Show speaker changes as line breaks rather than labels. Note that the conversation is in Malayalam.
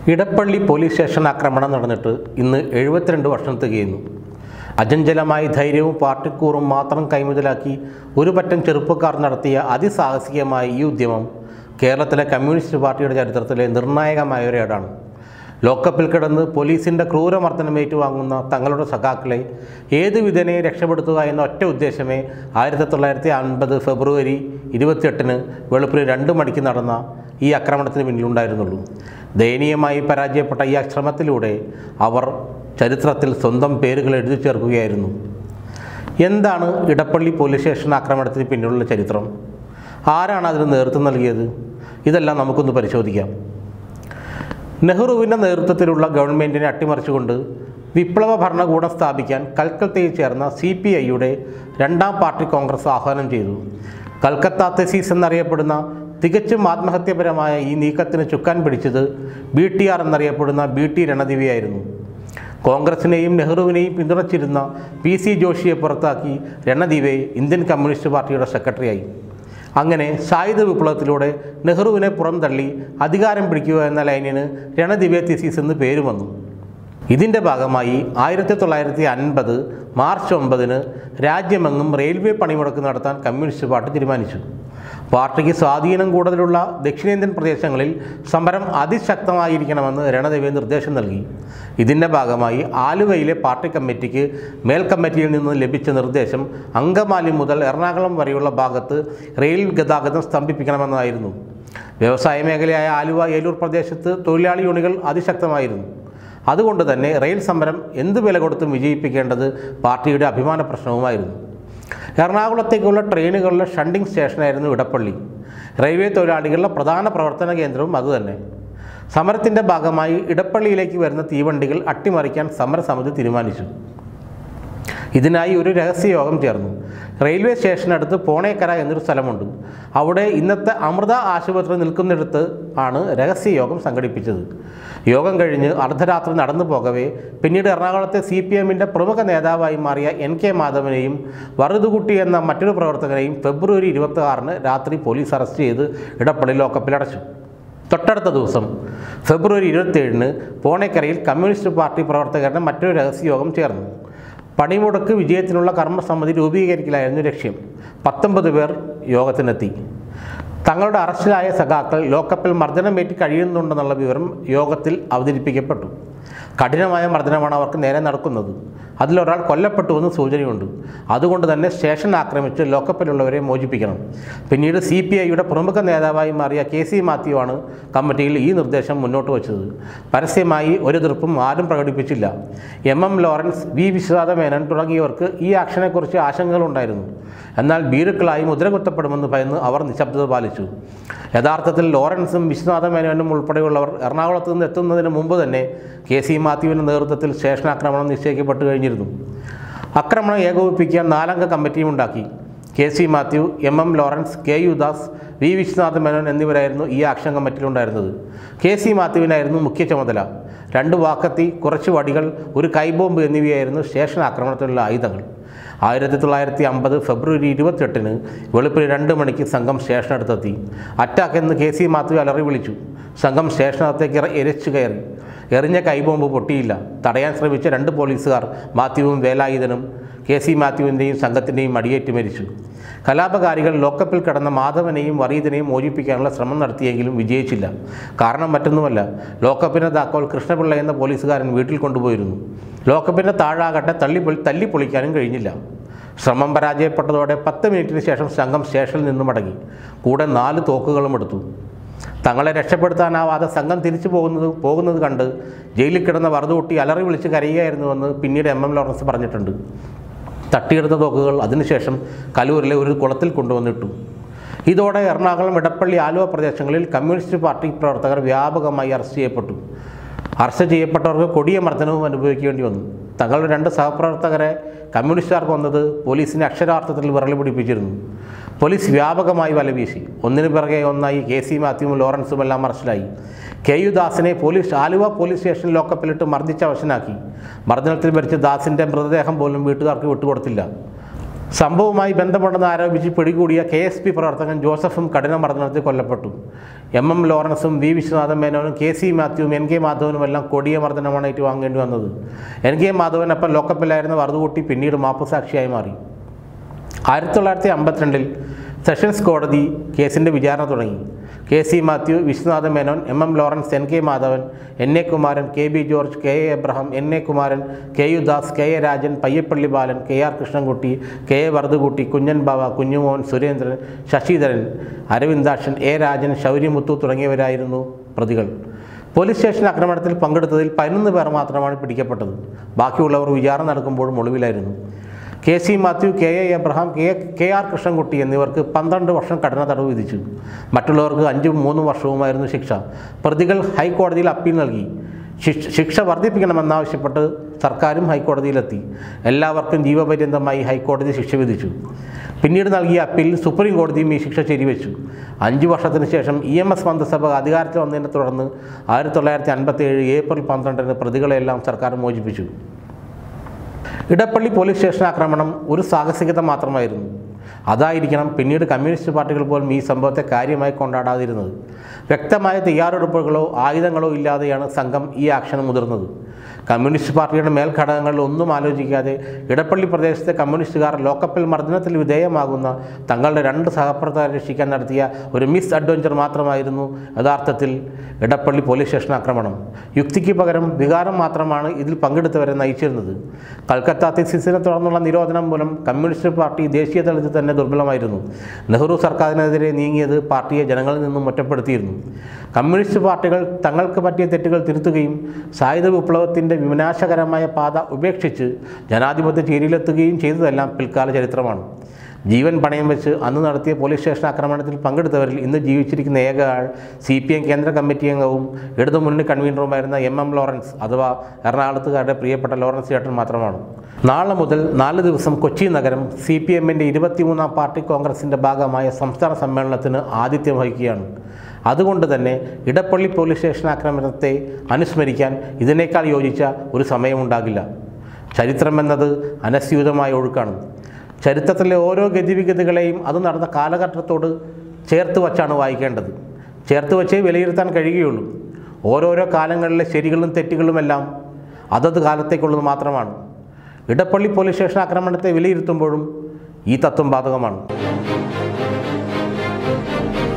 ഇടപ്പള്ളി പോലീസ് സ്റ്റേഷൻ ആക്രമണം നടന്നിട്ട് ഇന്ന് എഴുപത്തിരണ്ട് വർഷം തികയുന്നു അജഞ്ചലമായ ധൈര്യവും പാർട്ടിക്കൂറും മാത്രം കൈമുതലാക്കി ഒരു പറ്റം ചെറുപ്പക്കാർ നടത്തിയ അതിസാഹസികമായ ഈ ഉദ്യമം കേരളത്തിലെ കമ്മ്യൂണിസ്റ്റ് പാർട്ടിയുടെ ചരിത്രത്തിലെ നിർണായകമായ ഒരു ഏടാണ് ലോക്കപ്പിൽ കിടന്ന് പോലീസിൻ്റെ ക്രൂരമർദ്ദനം ഏറ്റുവാങ്ങുന്ന തങ്ങളുടെ സഖാക്കളെ ഏത് വിധനെ രക്ഷപ്പെടുത്തുക എന്ന ഒറ്റ ഉദ്ദേശമേ ആയിരത്തി തൊള്ളായിരത്തി അൻപത് ഫെബ്രുവരി ഇരുപത്തിയെട്ടിന് വെളുപ്പിന് രണ്ട് മണിക്ക് നടന്ന ഈ ആക്രമണത്തിന് പിന്നിലുണ്ടായിരുന്നുള്ളൂ ദയനീയമായി പരാജയപ്പെട്ട ഈ ശ്രമത്തിലൂടെ അവർ ചരിത്രത്തിൽ സ്വന്തം പേരുകൾ എഴുതി ചേർക്കുകയായിരുന്നു എന്താണ് ഇടപ്പള്ളി പോലീസ് സ്റ്റേഷൻ ആക്രമണത്തിന് പിന്നിലുള്ള ചരിത്രം ആരാണ് അതിന് നേതൃത്വം നൽകിയത് ഇതെല്ലാം നമുക്കൊന്ന് പരിശോധിക്കാം നെഹ്റുവിൻ്റെ നേതൃത്വത്തിലുള്ള ഗവൺമെൻറ്റിനെ അട്ടിമറിച്ചുകൊണ്ട് വിപ്ലവ ഭരണകൂടം സ്ഥാപിക്കാൻ കൽക്കത്തയിൽ ചേർന്ന സി പി ഐയുടെ രണ്ടാം പാർട്ടി കോൺഗ്രസ് ആഹ്വാനം ചെയ്തു കൽക്കത്ത തെസീസ് എന്നറിയപ്പെടുന്ന തികച്ചും ആത്മഹത്യപരമായ ഈ നീക്കത്തിന് ചുക്കാൻ പിടിച്ചത് ബി ടി ആർ എന്നറിയപ്പെടുന്ന ബി ടി രണദിവിയായിരുന്നു കോൺഗ്രസിനെയും നെഹ്റുവിനെയും പിന്തുണച്ചിരുന്ന പി സി ജോഷിയെ പുറത്താക്കി രണദീവെ ഇന്ത്യൻ കമ്മ്യൂണിസ്റ്റ് പാർട്ടിയുടെ സെക്രട്ടറിയായി അങ്ങനെ സായുധ വിപ്ലവത്തിലൂടെ നെഹ്റുവിനെ പുറംതള്ളി അധികാരം പിടിക്കുക എന്ന ലൈനിന് രണദിവ്യ തിസീസ് എന്ന് പേര് വന്നു ഇതിൻ്റെ ഭാഗമായി ആയിരത്തി തൊള്ളായിരത്തി അൻപത് മാർച്ച് ഒമ്പതിന് രാജ്യമെങ്ങും റെയിൽവേ പണിമുടക്ക് നടത്താൻ കമ്മ്യൂണിസ്റ്റ് പാർട്ടി തീരുമാനിച്ചു പാർട്ടിക്ക് സ്വാധീനം കൂടുതലുള്ള ദക്ഷിണേന്ത്യൻ പ്രദേശങ്ങളിൽ സമരം അതിശക്തമായിരിക്കണമെന്ന് രണദേവി നിർദ്ദേശം നൽകി ഇതിൻ്റെ ഭാഗമായി ആലുവയിലെ പാർട്ടി കമ്മിറ്റിക്ക് മേൽ കമ്മിറ്റിയിൽ നിന്ന് ലഭിച്ച നിർദ്ദേശം അങ്കമാലി മുതൽ എറണാകുളം വരെയുള്ള ഭാഗത്ത് റെയിൽ ഗതാഗതം സ്തംഭിപ്പിക്കണമെന്നായിരുന്നു വ്യവസായ മേഖലയായ ആലുവ ഏലൂർ പ്രദേശത്ത് തൊഴിലാളി യൂണികൾ അതിശക്തമായിരുന്നു അതുകൊണ്ട് തന്നെ റെയിൽ സമരം എന്ത് വില കൊടുത്തും വിജയിപ്പിക്കേണ്ടത് പാർട്ടിയുടെ അഭിമാന പ്രശ്നവുമായിരുന്നു എറണാകുളത്തേക്കുള്ള ട്രെയിനുകളുടെ ഷണ്ടിംഗ് സ്റ്റേഷനായിരുന്നു ഇടപ്പള്ളി റെയിൽവേ തൊഴിലാളികളുടെ പ്രധാന പ്രവർത്തന കേന്ദ്രവും അതുതന്നെ സമരത്തിൻ്റെ ഭാഗമായി ഇടപ്പള്ളിയിലേക്ക് വരുന്ന തീവണ്ടികൾ അട്ടിമറിക്കാൻ സമരസമിതി തീരുമാനിച്ചു ഇതിനായി ഒരു രഹസ്യയോഗം ചേർന്നു റെയിൽവേ സ്റ്റേഷനടുത്ത് പോണേക്കര എന്നൊരു സ്ഥലമുണ്ട് അവിടെ ഇന്നത്തെ അമൃത ആശുപത്രി നിൽക്കുന്നിടത്ത് ആണ് രഹസ്യയോഗം സംഘടിപ്പിച്ചത് യോഗം കഴിഞ്ഞ് അർദ്ധരാത്രി നടന്നു പോകവേ പിന്നീട് എറണാകുളത്തെ സി പി എമ്മിൻ്റെ പ്രമുഖ നേതാവായി മാറിയ എൻ കെ മാധവനെയും വറുതുകുട്ടി എന്ന മറ്റൊരു പ്രവർത്തകനെയും ഫെബ്രുവരി ഇരുപത്തി ആറിന് രാത്രി പോലീസ് അറസ്റ്റ് ചെയ്ത് ഇടപ്പള്ളി ലോക്കപ്പിലടച്ചു തൊട്ടടുത്ത ദിവസം ഫെബ്രുവരി ഇരുപത്തിയേഴിന് പോണേക്കരയിൽ കമ്മ്യൂണിസ്റ്റ് പാർട്ടി പ്രവർത്തകരുടെ മറ്റൊരു രഹസ്യയോഗം ചേർന്നു പണിമുടക്ക് വിജയത്തിനുള്ള കർമ്മസമിതി രൂപീകരിക്കലായിരുന്നു ലക്ഷ്യം പത്തൊമ്പത് പേർ യോഗത്തിനെത്തി തങ്ങളുടെ അറസ്റ്റിലായ സഖാക്കൾ ലോക്കപ്പിൽ മർദ്ദനമേറ്റ് കഴിയുന്നുണ്ടെന്നുള്ള വിവരം യോഗത്തിൽ അവതരിപ്പിക്കപ്പെട്ടു കഠിനമായ മർദ്ദനമാണ് അവർക്ക് നേരെ നടക്കുന്നത് അതിലൊരാൾ കൊല്ലപ്പെട്ടുവെന്ന് സൂചനയുണ്ട് അതുകൊണ്ട് തന്നെ സ്റ്റേഷൻ ആക്രമിച്ച് ലോക്കപ്പിലുള്ളവരെ മോചിപ്പിക്കണം പിന്നീട് സി പി ഐയുടെ പ്രമുഖ നേതാവായി മാറിയ കെ സി മാത്യു ആണ് കമ്മിറ്റിയിൽ ഈ നിർദ്ദേശം മുന്നോട്ട് വച്ചത് പരസ്യമായി ഒരു എതിർപ്പും ആരും പ്രകടിപ്പിച്ചില്ല M M Lawrence V Viswanatha Menon തുടങ്ങിയവർക്ക് ഈ ആക്ഷനെക്കുറിച്ച് ആശങ്കകളുണ്ടായിരുന്നു എന്നാൽ ഭീരുക്കളായി മുദ്ര കുത്തപ്പെടുമെന്ന് ഭയന്ന് അവർ നിശബ്ദത പാലിച്ചു യഥാർത്ഥത്തിൽ ലോറൻസും വിശ്വനാഥ മേനോനും ഉൾപ്പെടെയുള്ളവർ എറണാകുളത്ത് നിന്ന് എത്തുന്നതിന് മുമ്പ് തന്നെ കെ സി മാത്യുവിൻ്റെ നേതൃത്വത്തിൽ സ്റ്റേഷൻ ആക്രമണം നിശ്ചയിക്കപ്പെട്ടു കഴിഞ്ഞിരുന്നു ആക്രമണം ഏകോപിപ്പിക്കാൻ നാലംഗ കമ്മിറ്റിയും ഉണ്ടാക്കി K C Mathew M M Lawrence K U Das V Viswanatha Menon എന്നിവരായിരുന്നു ഈ ആക്ഷൻ കമ്മിറ്റിയിലുണ്ടായിരുന്നത് കെ സി മാത്യുവിനായിരുന്നു മുഖ്യ ചുമതല രണ്ട് വാക്കത്തി കുറച്ച് വടികൾ ഒരു കൈബോംബ് എന്നിവയായിരുന്നു സ്റ്റേഷൻ ആക്രമണത്തിലുള്ള ആയുധങ്ങൾ ആയിരത്തി തൊള്ളായിരത്തി അമ്പത് ഫെബ്രുവരി ഇരുപത്തെട്ടിന് വെളുപ്പിന് രണ്ട് മണിക്ക് സംഘം സ്റ്റേഷനടുത്തെത്തി അറ്റാക്ക് എന്ന് കെ സി മാത്യു അലറി വിളിച്ചു സംഘം സ്റ്റേഷനകത്തേക്ക് ഇറ- എരച്ചു കയറി എറിഞ്ഞ കൈബോംബ് പൊട്ടിയില്ല തടയാൻ ശ്രമിച്ച രണ്ട് പോലീസുകാർ മാത്യുവും വേലായുധനും കെ സി മാത്യുവിൻ്റെയും സംഘത്തിൻ്റെയും അടിയേറ്റ് മരിച്ചു കലാപകാരികൾ ലോക്കപ്പിൽ കിടന്ന മാധവനെയും വറീദിനെയും മോചിപ്പിക്കാനുള്ള ശ്രമം നടത്തിയെങ്കിലും വിജയിച്ചില്ല കാരണം മറ്റൊന്നുമല്ല ലോക്കപ്പിൻ്റെ താക്കോൽ കൃഷ്ണപിള്ള എന്ന പോലീസുകാരൻ വീട്ടിൽ കൊണ്ടുപോയിരുന്നു ലോക്കപ്പിൻ്റെ താഴാകട്ടെ തള്ളി തല്ലിപ്പൊളിക്കാനും കഴിഞ്ഞില്ല ശ്രമം പരാജയപ്പെട്ടതോടെ പത്ത് മിനിറ്റിന് ശേഷം സംഘം സ്റ്റേഷനിൽ നിന്നും മടങ്ങി കൂടെ നാല് തോക്കുകളും എടുത്തു തങ്ങളെ രക്ഷപ്പെടുത്താനാവാതെ സംഘം തിരിച്ചു പോകുന്നത് പോകുന്നത് കണ്ട് ജയിലിൽ കിടന്ന വറുതുകൂട്ടി അലറി വിളിച്ച് കരയുകയായിരുന്നുവെന്ന് പിന്നീട് എം എം ലോറൻസ് പറഞ്ഞിട്ടുണ്ട് തട്ടിയെടുത്ത തോക്കുകൾ അതിനുശേഷം കലൂരിലെ ഒരു കുളത്തിൽ കൊണ്ടുവന്നിട്ടു ഇതോടെ എറണാകുളം ഇടപ്പള്ളി ആലുവ പ്രദേശങ്ങളിൽ കമ്മ്യൂണിസ്റ്റ് പാർട്ടി പ്രവർത്തകർ വ്യാപകമായി അറസ്റ്റ് ചെയ്യപ്പെട്ടു അറസ്റ്റ് ചെയ്യപ്പെട്ടവർക്ക് കൊടിയ മർദ്ദനവും അനുഭവിക്കേണ്ടി വന്നു തങ്ങളുടെ രണ്ട് സഹപ്രവർത്തകരെ കമ്മ്യൂണിസ്റ്റുകാർ കൊന്നത് പോലീസിനെ അക്ഷരാർത്ഥത്തിൽ വിറളി പിടിപ്പിച്ചിരുന്നു പോലീസ് വ്യാപകമായി വലവീശി ഒന്നിനു പിറകെ ഒന്നായി കെ സി മാത്യുവും ലോറൻസും എല്ലാം അറസ്റ്റിലായി കെ യു ദാസിനെ പോലീസ് ആലുവ പോലീസ് സ്റ്റേഷൻ ലോക്കപ്പിലിട്ട് മർദ്ദിച്ച് അവശനാക്കി മർദ്ദനത്തിൽ മരിച്ച ദാസിൻ്റെ മൃതദേഹം പോലും വീട്ടുകാർക്ക് വിട്ടുകൊടുത്തില്ല സംഭവവുമായി ബന്ധമുണ്ടെന്ന് ആരോപിച്ച് പിടികൂടിയ കെ എസ് പി പ്രവർത്തകൻ ജോസഫും കഠിനമർദ്ദനത്തിൽ കൊല്ലപ്പെട്ടു എം എം ലോറൻസും വി വിശ്വനാഥൻ മേനോനും കെ സി മാത്യുവും എൻ കെ മാധവനും എല്ലാം കൊടിയ മർദ്ദനമാണ് ഏറ്റുവാങ്ങേണ്ടി വന്നത് എൻ കെ മാധവനൊപ്പം ലോക്കപ്പിലായിരുന്ന വറുതുകൂട്ടി പിന്നീട് മാപ്പുസാക്ഷിയായി മാറി ആയിരത്തി തൊള്ളായിരത്തി അമ്പത്തിരണ്ടിൽ സെഷൻസ് കോടതി കേസിൻ്റെ വിചാരണ തുടങ്ങി K C Mathew Viswanathan Menon M M Lawrence N K Madhavan N A Kumaran K B George K A Abraham N A Kumaran K U Das K A Rajan Payyappilly Balan K R Krishnankutty K A Varuthukutty Kunjan Bava Kunjumohan Surendran Sasidharan Aravindakshan A Rajan Shouryamuthu തുടങ്ങിയവരായിരുന്നു പ്രതികൾ പോലീസ് സ്റ്റേഷൻ ആക്രമണത്തിൽ പങ്കെടുത്തതിൽ പതിനൊന്ന് പേർ മാത്രമാണ് പിടിക്കപ്പെട്ടത് ബാക്കിയുള്ളവർ വിചാരണ നടക്കുമ്പോഴും ഒളിവിലായിരുന്നു K C Mathew K A Abraham K K R Krishnankutty എന്നിവർക്ക് പന്ത്രണ്ട് വർഷം കഠിന തടവ് വിധിച്ചു മറ്റുള്ളവർക്ക് അഞ്ചും മൂന്നും വർഷവുമായിരുന്നു ശിക്ഷ പ്രതികൾ ഹൈക്കോടതിയിൽ അപ്പീൽ നൽകി ശിക്ഷ ശിക്ഷ വർദ്ധിപ്പിക്കണമെന്നാവശ്യപ്പെട്ട് സർക്കാരും ഹൈക്കോടതിയിലെത്തി എല്ലാവർക്കും ജീവപര്യന്തമായി ഹൈക്കോടതി ശിക്ഷ വിധിച്ചു പിന്നീട് നൽകിയ അപ്പീലിൽ സുപ്രീം കോടതിയും ഈ ശിക്ഷ ശരിവെച്ചു അഞ്ച് വർഷത്തിന് ശേഷം ഇ എം എസ് മന്ത്രിസഭ അധികാരത്തിൽ വന്നതിനെ തുടർന്ന് ആയിരത്തി തൊള്ളായിരത്തി അൻപത്തി ഏഴ് ഏപ്രിൽ പന്ത്രണ്ടിന് പ്രതികളെല്ലാം സർക്കാർ മോചിപ്പിച്ചു ഇടപ്പള്ളി പോലീസ് സ്റ്റേഷൻ ആക്രമണം ഒരു സാഹസികത മാത്രമായിരുന്നു അതായിരിക്കണം പിന്നീട് കമ്മ്യൂണിസ്റ്റ് പാർട്ടികൾ പോലും ഈ സംഭവത്തെ കാര്യമായി കൊണ്ടാടാതിരുന്നത് വ്യക്തമായ തയ്യാറെടുപ്പുകളോ ആയുധങ്ങളോ ഇല്ലാതെയാണ് സംഘം ഈ ആക്ഷന് മുതിർന്നത് കമ്മ്യൂണിസ്റ്റ് പാർട്ടിയുടെ മേൽഘടകങ്ങളിൽ ഒന്നും ആലോചിക്കാതെ ഇടപ്പള്ളി പ്രദേശത്തെ കമ്മ്യൂണിസ്റ്റുകാർ ലോക്കപ്പിൽ മർദ്ദനത്തിൽ വിധേയമാകുന്ന തങ്ങളുടെ രണ്ട് സഹപ്രവർത്തകരെ രക്ഷിക്കാൻ നടത്തിയ ഒരു മിസ് അഡ്വഞ്ചർ മാത്രമായിരുന്നു യഥാർത്ഥത്തിൽ ഇടപ്പള്ളി പോലീസ് സ്റ്റേഷൻ ആക്രമണം യുക്തിക്ക് പകരം വികാരം മാത്രമാണ് ഇതിൽ പങ്കെടുത്തവരെ നയിച്ചിരുന്നത് കൽക്കത്ത തെസിസിനെ തുടർന്നുള്ള നിരോധനം മൂലം കമ്മ്യൂണിസ്റ്റ് പാർട്ടി ദേശീയ തലത്തിൽ തന്നെ ദുർബലമായിരുന്നു നെഹ്റു സർക്കാരിനെതിരെ നീങ്ങിയത് പാർട്ടിയെ ജനങ്ങളിൽ നിന്നും ഒറ്റപ്പെടുത്തിയിരുന്നു കമ്മ്യൂണിസ്റ്റ് പാർട്ടികൾ തങ്ങൾക്ക് പറ്റിയ തെറ്റുകൾ തിരുത്തുകയും സായുധ വിപ്ലവത്തിൻ്റെ വിനാശകരമായ പാത ഉപേക്ഷിച്ച് ജനാധിപത്യ ചേരിയിലെത്തുകയും ചെയ്തതെല്ലാം പിൽക്കാല ചരിത്രമാണ് ജീവൻ പണയം വെച്ച് അന്ന് നടത്തിയ പോലീസ് സ്റ്റേഷൻ ആക്രമണത്തിൽ പങ്കെടുത്തവരിൽ ഇന്ന് ജീവിച്ചിരിക്കുന്ന ഏക ആൾ സി പി എം കേന്ദ്ര കമ്മിറ്റി അംഗവും ഇടതുമുന്നണി കൺവീനറുമായിരുന്ന എം എം ലോറൻസ് അഥവാ എറണാകുളത്തുകാരുടെ പ്രിയപ്പെട്ട ലോറൻസ് ചേട്ടൻ മാത്രമാണ് നാളെ മുതൽ നാല് ദിവസം കൊച്ചി നഗരം സി പി എമ്മിൻ്റെ ഇരുപത്തിമൂന്നാം പാർട്ടി കോൺഗ്രസിൻ്റെ ഭാഗമായ സംസ്ഥാന സമ്മേളനത്തിന് ആതിഥ്യം വഹിക്കുകയാണ് അതുകൊണ്ട് തന്നെ ഇടപ്പള്ളി പോലീസ് സ്റ്റേഷൻ ആക്രമണത്തെ അനുസ്മരിക്കാൻ ഇതിനേക്കാൾ യോജിച്ച ഒരു സമയമുണ്ടാകില്ല ചരിത്രമെന്നത് അനസ്യൂതമായ ഒഴുക്കാണ് ചരിത്രത്തിലെ ഓരോ ഗതിവിഗതികളെയും അത് നടന്ന കാലഘട്ടത്തോട് ചേർത്ത് വച്ചാണ് വായിക്കേണ്ടത് ചേർത്ത് വച്ചേ വിലയിരുത്താൻ കഴിയുകയുള്ളൂ ഓരോരോ കാലങ്ങളിലെ ശരികളും തെറ്റുകളുമെല്ലാം അതത് കാലത്തേക്കുള്ളത് മാത്രമാണ് ഇടപ്പള്ളി പോലീസ് സ്റ്റേഷൻ ആക്രമണത്തെ വിലയിരുത്തുമ്പോഴും ഈ തത്വം ബാധകമാണ്